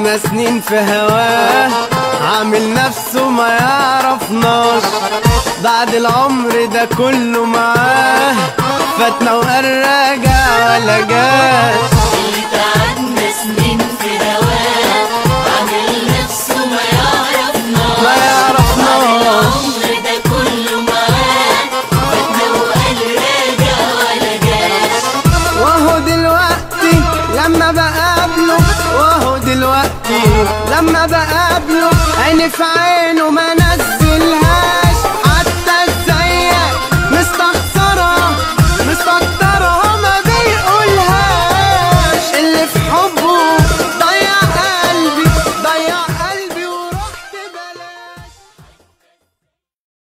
قعدنا سنين في هواه عامل نفسه ما يعرفناش بعد العمر ده كله معاه فاتنا وقال راجع ولا جاش اللي قعدنا سنين في هواه عامل نفسه ما يعرفناش ما يعرفناش العمر ده كله معاه فاتنا وقال راجع ولا جاش وهو دلوقتي لما بقابله وهو دلوقتي لما بقابله عيني في عينه ما نزل